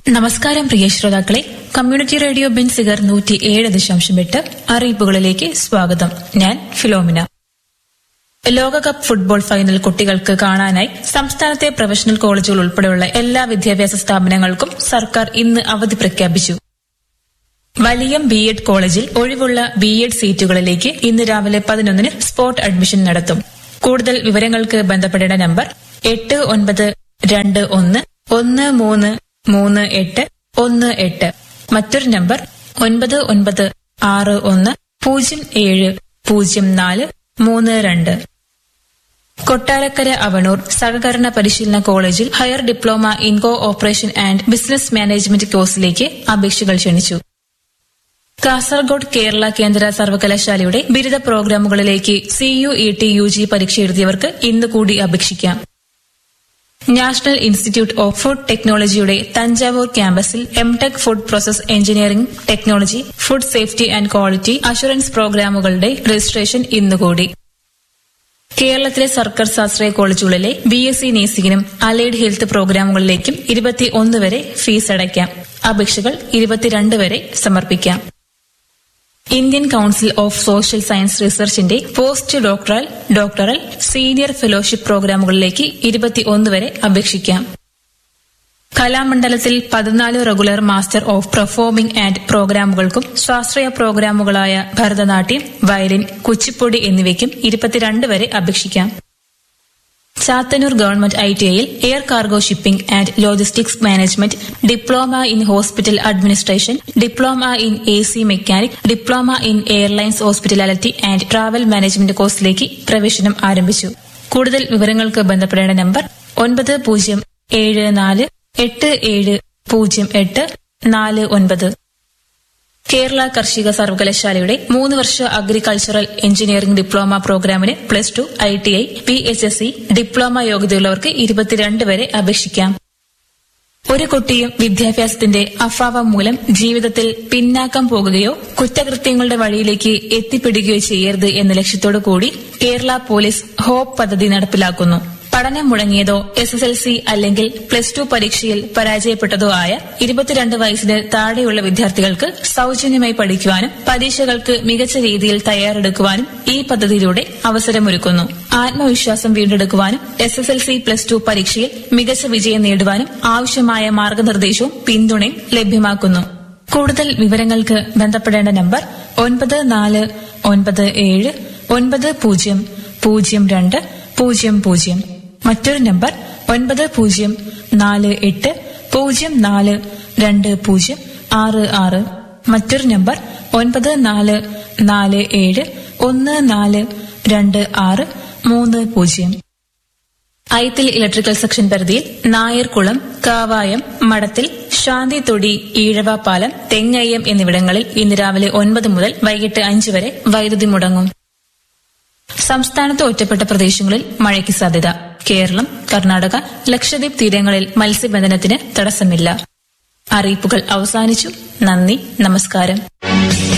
നമസ്കാരം പ്രിയ ശ്രോതാക്കളെ community radio ബിൻസിഗർ നൂറ്റി ഏഴ് ദശാംശം എട്ട് അറിയിപ്പുകളിലേക്ക് സ്വാഗതം ഞാൻ ഫിലോമിന ലോകകപ്പ് ഫുട്ബോൾ ഫൈനൽ കുട്ടികൾക്ക് കാണാനായി സംസ്ഥാനത്തെ പ്രൊഫഷണൽ കോളേജുകൾ ഉൾപ്പെടെയുള്ള എല്ലാ വിദ്യാഭ്യാസ സ്ഥാപനങ്ങൾക്കും സർക്കാർ ഇന്ന് അവധി പ്രഖ്യാപിച്ചു വലിയം ബി എഡ് കോളേജിൽ ഒഴിവുള്ള ബി എഡ് സീറ്റുകളിലേക്ക് ഇന്ന് രാവിലെ പതിനൊന്നിന് സ്പോട്ട് അഡ്മിഷൻ നടത്തും കൂടുതൽ വിവരങ്ങൾക്ക് ബന്ധപ്പെടേണ്ട നമ്പർ എട്ട് ഒൻപത് രണ്ട് ഒന്ന് ഒന്ന് മൂന്ന് മൂന്ന് എട്ട് ഒന്ന് എട്ട് മറ്റൊരു നമ്പർ ഒൻപത് ഒൻപത് ആറ് ഒന്ന് പൂജ്യം ഏഴ് പൂജ്യം നാല് മൂന്ന് രണ്ട് കൊട്ടാരക്കര അവണൂർ സഹകരണ പരിശീലന കോളേജിൽ higher diploma in cooperation and business management കോഴ്സിലേക്ക് അപേക്ഷകൾ ക്ഷണിച്ചു കാസർഗോഡ് കേരള കേന്ദ്ര സർവകലാശാലയുടെ ബിരുദ പ്രോഗ്രാമുകളിലേക്ക് C U E T U G പരീക്ഷ എഴുതിയവർക്ക് ഇന്ന് കൂടി അപേക്ഷിക്കാം നാഷണൽ ഇൻസ്റ്റിറ്റ്യൂട്ട് ഓഫ് ഫുഡ് ടെക്നോളജിയുടെ തഞ്ചാവൂർ ക്യാമ്പസിൽ M Tech food process engineering technology food safety and quality assurance പ്രോഗ്രാമുകളുടെ രജിസ്ട്രേഷൻ ഇന്നുകൂടി കേരളത്തിലെ സർക്കാർ സ്വാശ്രയ കോളേജുകളിലെ ബി എസ് സി നേഴ്സിംഗിനും അലൈഡ് ഹെൽത്ത് പ്രോഗ്രാമുകളിലേക്കും ഇരുപത്തിയൊന്ന് വരെ ഫീസ് അടയ്ക്കാം അപേക്ഷകൾ ഇരുപത്തിരണ്ട് വരെ സമർപ്പിക്കാം Indian council of social science റിസർച്ചിന്റെ post doctoral doctoral senior fellowship പ്രോഗ്രാമുകളിലേക്ക് ഇരുപത്തിയൊന്ന് വരെ അപേക്ഷിക്കാം കലാമണ്ഡലത്തിൽ പതിനാല് regular master of performing and പ്രോഗ്രാമുകൾക്കും സ്വാശ്രയ പ്രോഗ്രാമുകളായ ഭരതനാട്യം വയലിൻ കുച്ചിപ്പൊടി എന്നിവയ്ക്കും ഇരുപത്തിരണ്ട് വരെ അപേക്ഷിക്കാം ചാത്തന്നൂർ ഗവൺമെന്റ് ഐ ടി ഐയിൽ air cargo shipping and logistics management diploma in hospital administration diploma in A C mechanic diploma in airlines hospitality and travel management കോഴ്സിലേക്ക് പ്രവേശനം ആരംഭിച്ചു കൂടുതൽ വിവരങ്ങൾക്ക് ബന്ധപ്പെടേണ്ട നമ്പർ ഒൻപത് പൂജ്യം ഏഴ് നാല് എട്ട് ഏഴ് പൂജ്യം എട്ട് നാല് ഒൻപത് കേരള കാർഷിക സർവകലാശാലയുടെ മൂന്ന് വർഷ അഗ്രികൾച്ചറൽ എഞ്ചിനീയറിംഗ് ഡിപ്ലോമ പ്രോഗ്രാമിന് plus two I T I P H S C diploma യോഗ്യതയുള്ളവർക്ക് ഇരുപത്തിരണ്ട് വരെ അപേക്ഷിക്കാം ഒരു കുട്ടിയും വിദ്യാഭ്യാസത്തിന്റെ അഭാവം മൂലം ജീവിതത്തിൽ പിന്നാക്കം പോകുകയോ കുറ്റകൃത്യങ്ങളുടെ വഴിയിലേക്ക് എത്തിപ്പെടുകയോ ചെയ്യരുത് എന്ന ലക്ഷ്യത്തോടു കൂടി കേരള പോലീസ് ഹോപ്പ് പദ്ധതി നടപ്പിലാക്കുന്നു പഠനം മുടങ്ങിയതോ എസ് എസ് എൽ സി അല്ലെങ്കിൽ പ്ലസ് ടു പരീക്ഷയിൽ പരാജയപ്പെട്ടതോ ആയ ഇരുപത്തിരണ്ട് വയസ്സിന് താഴെയുള്ള വിദ്യാർത്ഥികൾക്ക് സൌജന്യമായി പഠിക്കുവാനും പരീക്ഷകൾക്ക് മികച്ച രീതിയിൽ തയ്യാറെടുക്കുവാനും ഈ പദ്ധതിയിലൂടെ അവസരമൊരുക്കുന്നു ആത്മവിശ്വാസം വീണ്ടെടുക്കുവാനും S S L C plus two പരീക്ഷയിൽ മികച്ച വിജയം നേടുവാനും ആവശ്യമായ മാർഗനിർദ്ദേശവും പിന്തുണയും ലഭ്യമാക്കുന്നു കൂടുതൽ വിവരങ്ങൾക്ക് ബന്ധപ്പെടേണ്ട നമ്പർ ഒൻപത് നാല് ഒൻപത് ഏഴ് ഒൻപത് പൂജ്യം പൂജ്യം രണ്ട് പൂജ്യം പൂജ്യം മറ്റൊരു നമ്പർ ഒൻപത് പൂജ്യം നാല് എട്ട് പൂജ്യം നാല് രണ്ട് പൂജ്യം ആറ് ആറ് മറ്റൊരു നമ്പർ ഒൻപത് നാല് നാല് ഏഴ് ഒന്ന് നാല് രണ്ട് ആറ് മൂന്ന് പൂജ്യം ഐത്തിൽ ഇലക്ട്രിക്കൽ സെക്ഷൻ പരിധിയിൽ നായർകുളം കാവായം മടത്തിൽ ശാന്തി തൊടി ഈഴവ പാലം തെങ്ങയ്യം എന്നിവിടങ്ങളിൽ ഇന്ന് രാവിലെ ഒൻപത് മുതൽ വൈകിട്ട് അഞ്ച് വരെ വൈദ്യുതി മുടങ്ങും സംസ്ഥാനത്ത് ഒറ്റപ്പെട്ട പ്രദേശങ്ങളിൽ മഴയ്ക്ക് സാധ്യത കേരളം കർണാടക ലക്ഷദ്വീപ് തീരങ്ങളിൽ മത്സ്യബന്ധനത്തിന് തടസ്സമില്ല അറിയിപ്പുകൾ അവസാനിച്ചു നന്ദി നമസ്കാരം